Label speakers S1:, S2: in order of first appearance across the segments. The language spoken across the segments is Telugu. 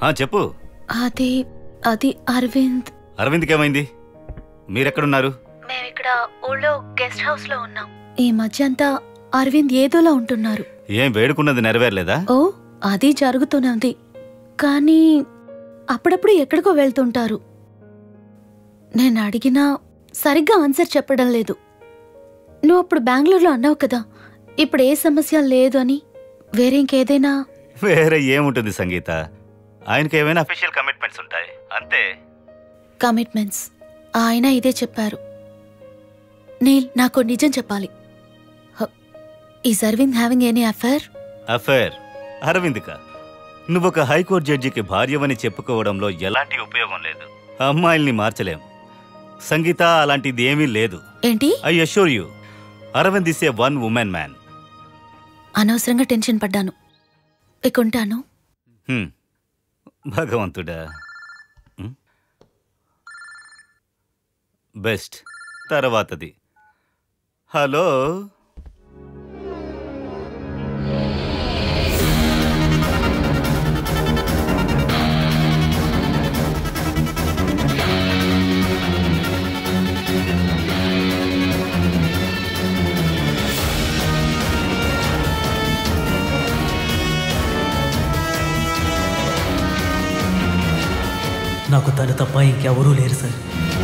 S1: ఆ చెప్పు
S2: అది అది అరవింద్
S1: అరవింద్కి ఏమైంది మీరెక్కడున్నారు
S2: మేము ఇక్కడ ఊళ్ళో గెస్ట్ హౌస్ లో ఉన్నాం ఈ మధ్య అంతా అరవింద్ ఏదోలా ఉంటున్నారు
S1: ఏం వేడుకున్నది నెరవేరలేదా
S2: ఓ అది జరుగుతున్నది కానీ అప్పుడప్పుడు ఎక్కడికో వెళ్తుంటారు నేను అడిగినా సరిగ్గా ఆన్సర్ చెప్పడం లేదు నువ్వు అప్పుడు బెంగళూరులో అన్నావు కదా ఇప్పుడు ఏ సమస్య లేదు అని వేరే ఇంకేదైనా
S1: వేరే ఏముంటుంది సంగీత ఆయనకి ఏమైనా అఫీషియల్ కమిట్మెంట్స్ ఉంటాయి అంతే
S2: కమిట్మెంట్స్ ఆయన ఇదే చెప్పారు నీల్ నాకు నిజం చెప్పాలి is Aravind having any affair
S1: affair అరవింద్క నువ్వు ఒక హైకోర్టు జడ్జికి భార్యవని చెప్పుకోవడంలో ఎలాంటి ఉపయోగం లేదు అమ్మాయిల్ని మార్చలేం సంగీత అలాంటిది ఏమీ లేదు
S2: ఏంటి
S1: I assure you Aravind is a one woman man
S2: అనవసరంగా టెన్షన్ పడ్డాను ఇకుంటాను
S1: హ్మ్. భగవంతుడా హ్మ్? బెస్ట్ తర్వాతది హలో
S3: నాకు తను తప్ప ఇంకెవరూ లేరు సార్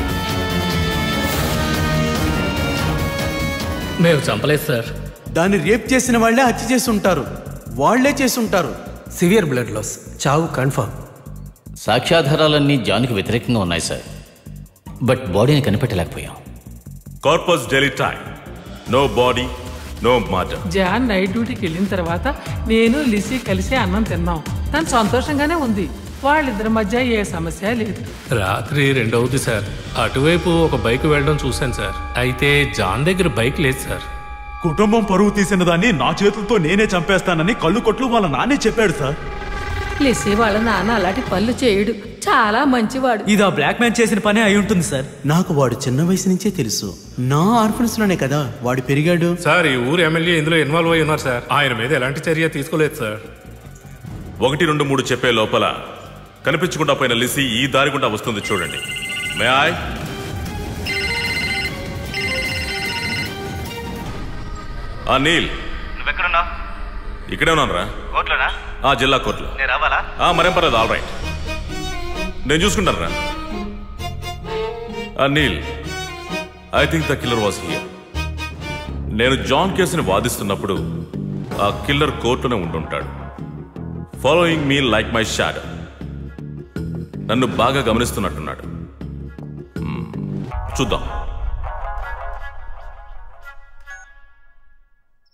S4: మేము చంపలేదు సార్
S5: దాన్ని రేప్ చేసిన వాళ్ళే హత్య చేసి ఉంటారు వాళ్లే చేసి ఉంటారు
S3: సివియర్ బ్లడ్ లాస్ చావు కన్ఫర్మ్
S6: సాక్ష్యాధారాలన్నీ జాన్కి వ్యతిరేకంగా ఉన్నాయి సార్ బట్ బాడీని కనిపెట్టలేకపోయాం
S7: corpus delicti no body no murder
S8: John night డ్యూటీకి వెళ్ళిన తర్వాత నేను లిసి కలిసి అన్నం తిన్నాం తను సంతోషంగానే ఉంది వాళ్ళిద్దరి మధ్య ఏ సమస్య లేదు
S4: రాత్రి రెండవది సార్ అటువైపు ఒక బైక్ వెళ్ళడం చూశాను సార్ అయితే జాన్ దగ్గర బైక్ లేదు సార్
S9: కుటుంబం పరువు తీసిన దాన్ని నా చేతులతో నేనే చంపేస్తానని కళ్ళు కొట్లు వాళ్ళ నాన్నే చెప్పాడు సార్
S8: లిసి వాళ్ళ నాన్న అలాంటి పనులు చేయడు చాలా మంచివాడు
S3: ఇది ఆ బ్లాక్ మ్యాన్ చేసిన పనే అయి ఉంటుంది సార్
S5: నాకు వాడు చిన్న వయసు నుంచే తెలుసు నా ఆర్ఫనెన్స్ లోనే కదా వాడు పెరిగాడు
S4: సార్ ఈ ఊరు ఎమ్మెల్యే ఇందులో ఇన్వాల్వ్ అయి ఉన్నారు సార్ ఆయన మీద ఎలాంటి చర్య తీసుకోలేదు సార్
S7: ఒకటి రెండు మూడు చెప్పే లోపల కనిపించకుండా పోయిన లిసి ఈ దారి గుండా వస్తుంది చూడండి మే ఆయ్ ఆ నీల్
S1: నువ్వెక్కడున్నావు
S7: ఇక్కడే ఉన్నాను రా
S1: కోట్లోనా
S7: ఆ జిల్లా కోర్టులో
S1: నేను రావాలా
S7: ఆ మరేం పర్లేదు ఆల్ రైట్ నేను చూసుకుంటాను రా ఆ Neil I think the killer was here నేను జాన్ కేసుని వాదిస్తున్నప్పుడు ఆ కిల్లర్ కోర్టులోనే ఉండుంటాడు following me like my shadow నన్ను బాగా గమనిస్తున్నట్టున్నాడు మ్మ్. చూద్దాం